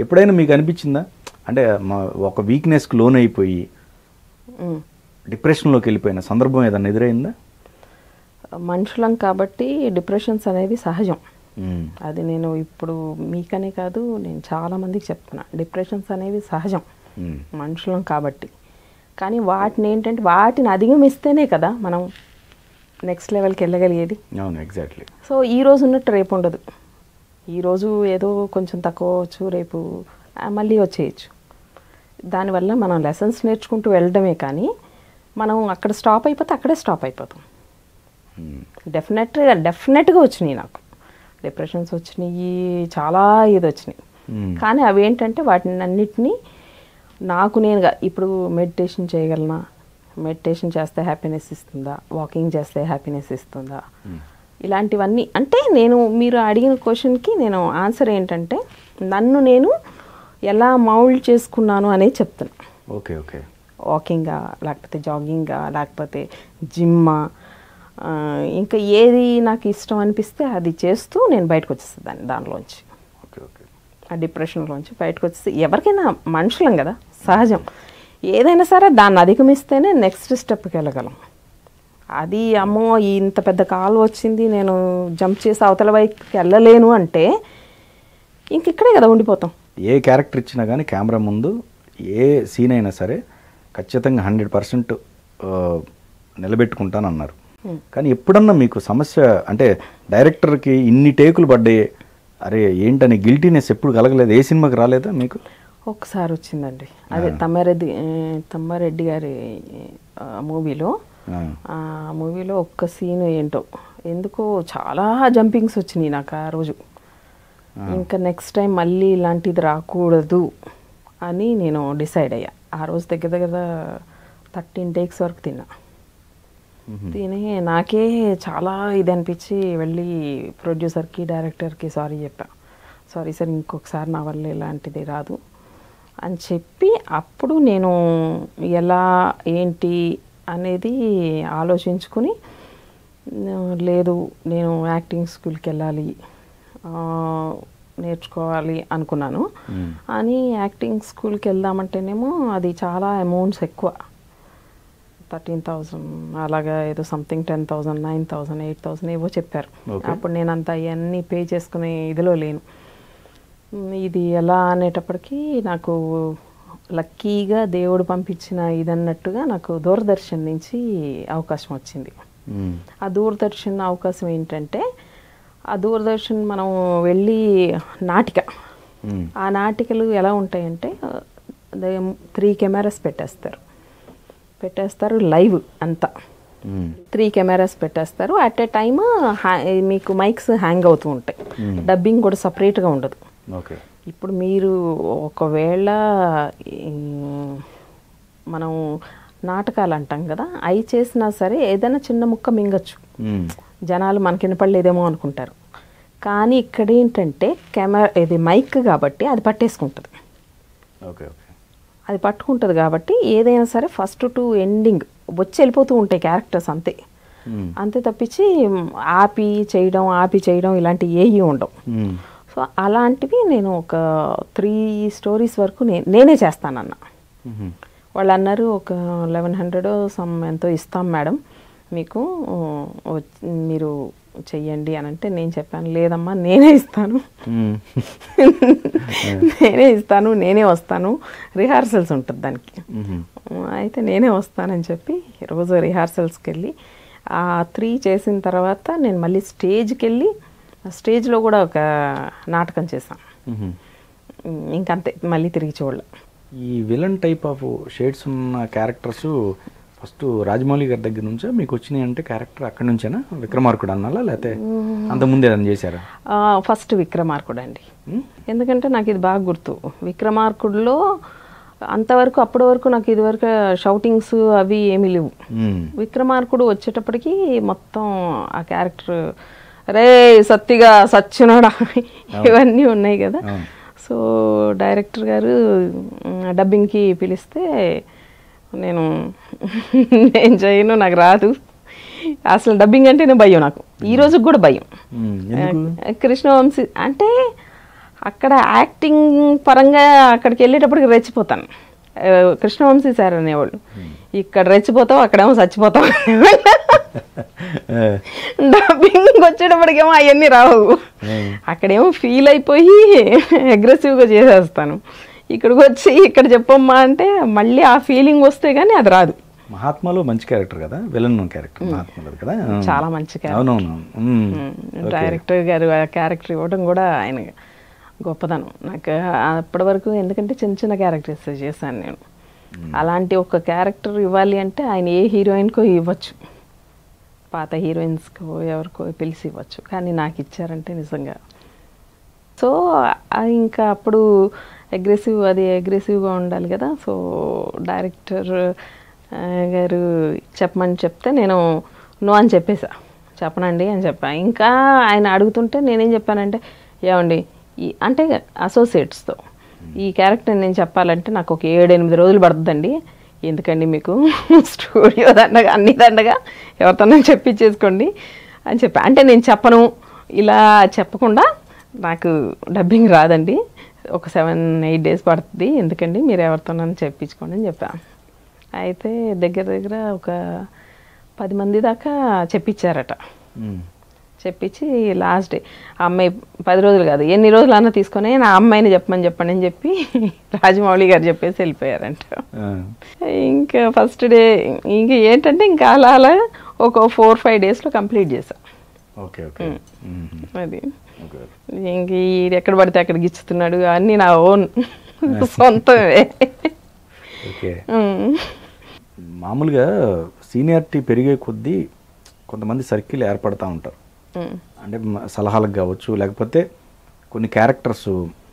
ఎప్పుడైనా మీకు అనిపించిందా అంటే మా ఒక వీక్నెస్కి లోన్ అయిపోయి ఉమ్. డిప్రెషన్లోకి వెళ్ళిపోయిన సందర్భం ఏదన్నా ఎదురైందా మనుషులం కాబట్టి డిప్రెషన్స్ అనేవి సహజం మ్మ్. అది నేను ఇప్పుడు మీకనే కాదు నేను చాలా మందికి చెప్తున్నా డిప్రెషన్స్ అనేవి సహజం మ్మ్. మనుషులం కాబట్టి కానీ వాటిని ఏంటంటే వాటిని అధిగమిస్తేనే కదా మనం నెక్స్ట్ లెవెల్కి వెళ్ళగలిగేది అవును ఎగ్జాక్ట్లీ సో ఈ రోజు ఉన్నట్టు రేపు ఉండదు ఈరోజు ఏదో కొంచెం తక్కువ అవ్వచ్చు రేపు ఆ, మళ్ళీ వచ్చేయచ్చు దానివల్ల మనం లెసన్స్ నేర్చుకుంటూ వెళ్ళడమే కానీ మనం అక్కడ స్టాప్ అయిపోతే అక్కడే స్టాప్ అయిపోతాం డెఫినెట్గా డెఫినెట్గా వచ్చినాయి నాకు డిప్రెషన్స్ వచ్చినాయి చాలా ఇది వచ్చినాయి మ్మ్. కానీ అవి ఏంటంటే వాటిని అన్నిటినీ నాకు నేనుగా ఇప్పుడు మెడిటేషన్ చేయగలనా మెడిటేషన్ చేస్తే హ్యాపీనెస్ ఇస్తుందా వాకింగ్ చేస్తే హ్యాపీనెస్ ఇస్తుందా ఇలాంటివన్నీ అంటే నేను మీరు అడిగిన క్వశ్చన్కి నేను ఆన్సర్ ఏంటంటే నన్ను నేను ఎలా మౌల్డ్ చేసుకున్నాను అనేది చెప్తున్నా ఓకే ఓకే వాకింగా లేకపోతే జాగింగా లేకపోతే జిమ్మా ఆ, ఇంకా ఏది నాకు ఇష్టం అనిపిస్తే అది చేస్తూ నేను బయటకు వచ్చేస్తాను దాన్ని దానిలోంచి ఓకే ఓకే ఆ డిప్రెషన్లోంచి బయటకు వచ్చేసి ఎవరికైనా మనుషులం కదా సహజం ఏదైనా సరే దాన్ని అధిగమిస్తేనే నెక్స్ట్ స్టెప్కి వెళ్ళగలం అది అమ్మో ఇంత పెద్ద కాలు వచ్చింది నేను జంప్ చేసి అవతల వైపుకి వెళ్ళలేను అంటే ఇంక ఇక్కడే కదా ఉండిపోతాం ఏ క్యారెక్టర్ ఇచ్చినా కానీ కెమెరా ముందు ఏ సీన్ అయినా సరే ఖచ్చితంగా హండ్రెడ్ పర్సెంట్ నిలబెట్టుకుంటానన్నారు కానీ ఎప్పుడన్నా మీకు సమస్య అంటే డైరెక్టర్కి ఇన్ని టేకులు పడ్డాయి అరే ఏంటని గిల్టీనెస్ ఎప్పుడు కలగలేదు ఏ సినిమాకి రాలేదా మీకు ఒకసారి వచ్చిందండి అదే తమ్మారెడ్డి ఆ, తమ్మారెడ్డి గారి ఆ, మూవీలో ఆ, ఆ మూవీలో ఒక్క సీన్ ఏంటో ఎందుకో చాలా జంపింగ్స్ వచ్చినాయి నాకు ఆ రోజు ఇంకా నెక్స్ట్ టైం మళ్ళీ ఇలాంటిది రాకూడదు అని నేను డిసైడ్ అయ్యా ఆ రోజు దగ్గర దగ్గర థర్టీన్ టేక్స్ వరకు తిన్నా తిని నాకే చాలా ఇది అనిపించి వెళ్ళి ప్రొడ్యూసర్కి డైరెక్టర్కి సారీ చెప్పా సారీ సార్ ఇంకొకసారి నా వల్ల ఇలాంటిది రాదు అని చెప్పి అప్పుడు నేను ఎలా ఏంటి అనేది ఆలోచించుకుని "ఆ, లేదు నేను యాక్టింగ్ స్కూల్కి వెళ్ళాలి ఆ, నేర్చుకోవాలి అనుకున్నాను అని యాక్టింగ్ స్కూల్కి వెళ్దామంటేనేమో అది చాలా అమౌంట్స్ ఎక్కువ థర్టీన్ థౌజండ్ అలాగా ఏదో something ten thousand nine thousand eight thousand ఏవో చెప్పారు Okay. అప్పుడు నేను అంత అవన్నీ పే చేసుకునే ఇదిలో లేను మ్, ఇది ఎలా అనేటప్పటికీ నాకు లక్కీగా దేవుడు పంపించిన ఇదన్నట్టుగా నాకు దూరదర్శన్ నుంచి అవకాశం వచ్చింది మ్మ్. ఆ దూరదర్శన్ అవకాశం ఏంటంటే ఆ దూరదర్శన్ మనం వెళ్ళి నాటిక మ్మ్. ఆ నాటికలు ఎలా ఉంటాయంటే త్రీ కెమెరాస్ పెట్టేస్తారు పెట్టేస్తారు లైవ్ అంతా మ్మ్. త్రీ కెమెరాస్ పెట్టేస్తారు అట్ ఏ టైమ్ మీకు మైక్స్ హ్యాంగ్ అవుతూ ఉంటాయి డబ్బింగ్ కూడా సపరేట్గా ఉండదు ఓకే ఇప్పుడు మీరు ఒకవేళ ఈ, మనం నాటకాలు అంటాం కదా అవి చేసినా సరే ఏదైనా చిన్న ముక్క మింగచ్చు మ్మ్. జనాలు మనకి వినపడలేదేమో అనుకుంటారు కానీ ఇక్కడ ఏంటంటే కెమెరా ఇది మైక్ కాబట్టి అది పట్టేసుకుంటుంది ఓకే ఓకే అది పట్టుకుంటుంది కాబట్టి ఏదైనా సరే ఫస్ట్ టు ఎండింగ్ వచ్చి వెళ్ళిపోతూ ఉంటాయి క్యారెక్టర్స్ అంతే మ్మ్. అంతే తప్పించి మ్, ఆపి చేయడం ఆపి చేయడం ఇలాంటివి ఏవి ఉండవు మ్మ్. సో అలాంటివి నేను ఒక త్రీ స్టోరీస్ వరకు నే నేనే చేస్తానన్న మ్మ్. వాళ్ళు అన్నారు ఒక లెవెన్ హండ్రెడ్ సమ్ ఎంతో ఇస్తాం మేడం మీకు ఆ, వచ్- మీరు చెయ్యండి అని అంటే నేను చెప్పాను లేదమ్మా నేనే ఇస్తాను మ్మ్. నేనే ఇస్తాను నేనే వస్తాను రిహార్సల్స్ ఉంటుంది దానికి మ్మ్. అయితే నేనే వస్తానని చెప్పి రోజు రిహార్సల్స్కి వెళ్ళి ఆ త్రీ చేసిన తర్వాత నేను మళ్ళీ స్టేజ్కి వెళ్ళి ఆ స్టేజ్లో కూడా ఒక నాటకం చేశాను మ్మ్. ఇంకంతే మళ్ళీ తిరిగి చూడలే ఈ విలన్ టైప్ ఆఫ్ షేడ్స్ ఉన్న క్యారెక్టర్స్ ఫస్ట్ రాజమౌళి గారి దగ్గర నుంచా మీకు వచ్చినాయి అంటే క్యారెక్టర్ అక్కడి నుంచేనా విక్రమార్కుడు అన్నాలా లేకపోతే అంతకుముందు ఏదైనా చేశారా ఆ, ఫస్ట్ విక్రమార్కుడు అండి మ్మ్? ఎందుకంటే నాకు ఇది బాగా గుర్తు విక్రమార్కుడులో అంతవరకు అప్పటి వరకు నాకు ఇదివరకు షౌటింగ్స్ అవి ఏమీ లేవు మ్మ్. విక్రమార్కుడు వచ్చేటప్పటికి మొత్తం ఆ క్యారెక్టర్ రే సత్తిగా సచ్చినోడా ఇవన్నీ ఉన్నాయి కదా అవును. సో డైరెక్టర్ గారు మ్, డబ్బింగ్కి పిలిస్తే నేను నేను చేయను నాకు రాదు అసలు డబ్బింగ్ అంటేనే భయం నాకు ఈ రోజుకి కూడా భయం మ్మ్. ఎందుకు కృష్ణవంశీ అంటే అక్కడ యాక్టింగ్ పరంగా అక్కడికి వెళ్ళేటప్పటికి రెచ్చిపోతాను ఆ, కృష్ణవంశీ సార్ అనేవాళ్ళు ఇక్కడ రెచ్చిపోతావు అక్కడేమో చచ్చిపోతావు డబ్బింగ్ వచ్చేటప్పటికేమో అవన్నీ రావు అక్కడేమో ఫీల్ అయిపోయి అగ్రెసివ్గా చేసేస్తాను ఇక్కడికి వచ్చి ఇక్కడ చెప్పమ్మా అంటే మళ్ళీ ఆ ఫీలింగ్ వస్తే కానీ అది రాదు మహాత్మాలో మంచి క్యారెక్టర్ కదా విలన్ క్యారెక్టర్ మహాత్మాలో కదా చాలా మంచి character. అవునవును మ్మ్. డైరెక్టర్ గారు ఆ క్యారెక్టర్ ఇవ్వడం కూడా ఆయన గొప్పదనం నాకు అప్పటి వరకు ఎందుకంటే చిన్న చిన్న క్యారెక్టర్స్ చేశాను నేను అలాంటి ఒక క్యారెక్టర్ ఇవ్వాలి అంటే ఆయన ఏ హీరోయిన్కో ఇవ్వచ్చు పాత హీరోయిన్స్కో ఎవరికో పిలిచి ఇవ్వచ్చు కానీ నాకు ఇచ్చారంటే నిజంగా సో ఆ ఇంకా అప్పుడు అగ్రెసివ్ అది అగ్రెసివ్గా ఉండాలి కదా సో డైరెక్టర్ ఆ, గారు చెప్పమని చెప్తే నేను నో అని చెప్పేసా చెప్పనండి అని చెప్పా ఇంకా ఆయన అడుగుతుంటే నేనేం చెప్పానంటే ఏమండి ఈ అంటే అసోసియేట్స్తో ఈ క్యారెక్టర్ నేను చెప్పాలంటే నాకు ఒక ఏడు ఎనిమిది రోజులు పడుతుందండి ఎందుకండి మీకు స్టూడియో దండగా అన్ని దండగా ఎవరితోనో చెప్పించేసుకోండి అని చెప్పా అంటే నేను చెప్పను ఇలా చెప్పకుండా నాకు డబ్బింగ్ రాదండి ఒక సెవెన్ ఎయిట్ డేస్ పడుతుంది ఎందుకండి మీరు ఎవరితోనైనా చెప్పించుకోండి అని చెప్పా అయితే దగ్గర దగ్గర ఒక పది మంది దాకా చెప్పించారట మ్మ్. చెప్పించి లాస్ట్ డే ఆ అమ్మాయి పది రోజులు కాదు ఎన్ని రోజులు అన్నా తీసుకొని నా అమ్మాయిని చెప్పమని చెప్పండి అని చెప్పి రాజమౌళి గారు చెప్పేసి వెళ్ళిపోయారంట ఆ. ఇంకా ఫస్ట్ డే ఇంక ఏంటంటే ఇంకా అలా అలా ఒక ఫోర్ ఫైవ్ డేస్లో కంప్లీట్ చేసా ఓకే ఓకే మ్మ్. అది ఓకే ఇంక ఈడు ఎక్కడ పడితే అక్కడ గిచ్చుతున్నాడు అన్నీ నా ఓన్ సొంతమే ఓకే ఉమ్. మామూలుగా సీనియారిటీ పెరిగే కొద్దీ కొంతమంది సర్కిల్ ఏర్పడతా ఉంటారు ఉమ్. అంటే మ- సలహాలకు కావచ్చు లేకపోతే కొన్ని క్యారెక్టర్స్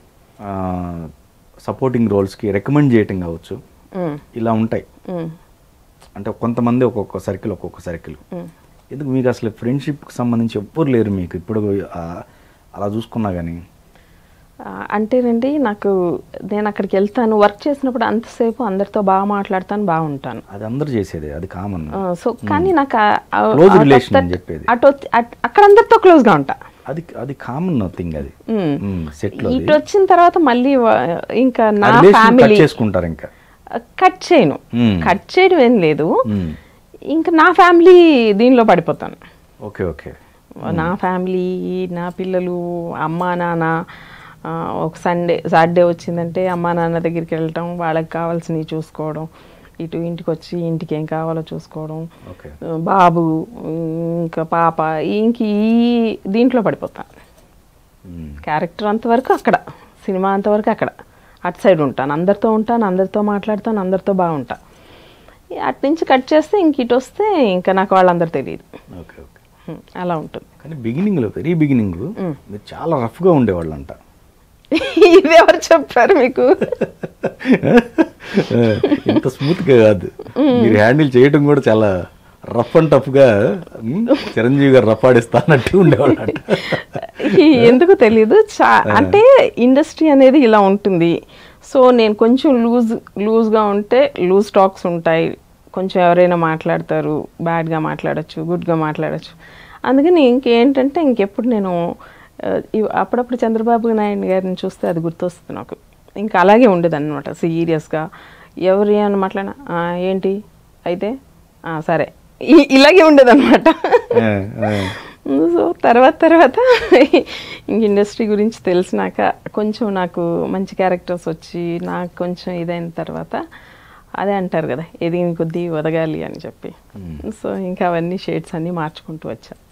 సపోర్టింగ్ రోల్స్కి రికమెండ్ చేయటం కావచ్చు ఉమ్. ఇలా ఉంటాయి ఉమ్. అంటే కొంతమంది ఒక్కొక్క సర్కిల్ ఒక్కొక్క సర్కిల్ ఉమ్. ఎందుకు మీకు అసలు ఫ్రెండ్షిప్కి సంబంధించి ఎవ్వరు లేరు మీకు ఇప్పుడు ఆ, అలా చూసుకున్నా కానీ ఆ, అంటేనండి నాకు నేను అక్కడికి వెళ్తాను వర్క్ చేసినప్పుడు అంతసేపు అందరితో బాగా మాట్లాడతాను బాగుంటాను అది అందరు చేసేది అది కామన్ ఆ, సో కానీ నాకు ఆ- ఆ- Close out of relation that- అని చెప్పేది. అటు వచ్చి- అట్- అక్కడ అందరితో క్లోజ్గా ఉంటా అది అది కామన్ థింగ్ అది ఉమ్. సెట్లో ఇటు వచ్చిన తర్వాత మళ్ళీ వ- ఇంకా నా కట్ ఫ్యామిలీ చేసుకుంటారు ఇంకా కట్ చేయను మ్మ్. కట్ చేయడం ఏం లేదు మ్మ్. ఇంకా నా ఫ్యామిలీ దీనిలో పడిపోతాను ఓకే ఓకే నా ఫ్యామిలీ నా పిల్లలు అమ్మా నాన్న ఆ, ఒక సండే సాటర్డే వచ్చిందంటే అమ్మా నాన్న దగ్గరికి వెళ్ళటం వాళ్ళకి కావాల్సినవి చూసుకోవడం ఇటు ఇంటికి వచ్చి ఇంటికి ఏం కావాలో చూసుకోవడం ఓకే ఆ, బాబు ఇంకా పాప ఇంక ఈ దీంట్లో పడిపోతాను మ్మ్. క్యారెక్టర్ అంతవరకు అక్కడ సినిమా అంతవరకు అక్కడ అటు సైడ్ ఉంటాను అందరితో ఉంటాను అందరితో మాట్లాడతాను అందరితో బాగుంటా అటు నుంచి కట్ చేస్తే ఇంక ఇటు వస్తే ఇంకా నాకు వాళ్ళందరూ తెలియదు ఓకే ఓకే హ్మ్, అలా ఉంటుంది కానీ బిగినింగ్లో వెరీ బిగినింగ్ మీరు చాలా రఫ్గా ఉండేవాళ్ళంట ఇది ఎవరు చెప్పారు మీకు ఇంత స్మూత్గా కాదు మీరు హ్యాండిల్ చేయడం కూడా చాలా రఫ్ అండ్ టఫ్గా చిరంజీవి గారు రఫ్ ఆడిస్తా అన్నట్టు ఉండేవాళ్ళంట ఈ ఎందుకు తెలీదు చా అంటే ఇండస్ట్రీ అనేది ఇలా ఉంటుంది సో నేను కొంచెం లూజ్ లూజ్గా ఉంటే లూజ్ టాక్స్ ఉంటాయి కొంచెం ఎవరైనా మాట్లాడతారు బ్యాడ్గా మాట్లాడచ్చు గుడ్గా మాట్లాడచ్చు అందుకని ఇంకేంటంటే ఇంకెప్పుడు నేను ఆ, ఇవ్- అప్పుడప్పుడు చంద్రబాబు నాయుడు గారిని చూస్తే అది గుర్తొస్తుంది నాకు ఇంకా అలాగే ఉండేది అనమాట సీరియస్గా ఎవరు ఏమన్నా మాట్లాడినా "ఆ, ఏంటి అయితే "ఆ, సరే ఇ- ఇలాగే ఉండేదన్నమాట ఆ, ఆ. సో తర్వాత తర్వాత ఇంక ఇండస్ట్రీ గురించి తెలిసినాక కొంచెం నాకు మంచి క్యారెక్టర్స్ వచ్చి నాకు కొంచెం ఇదైన తర్వాత అదే అంటారు కదా ఎదిగిన కొద్దీ వదగాలి అని చెప్పి సో ఇంకా అవన్నీ షేడ్స్ అన్నీ మార్చుకుంటూ వచ్చా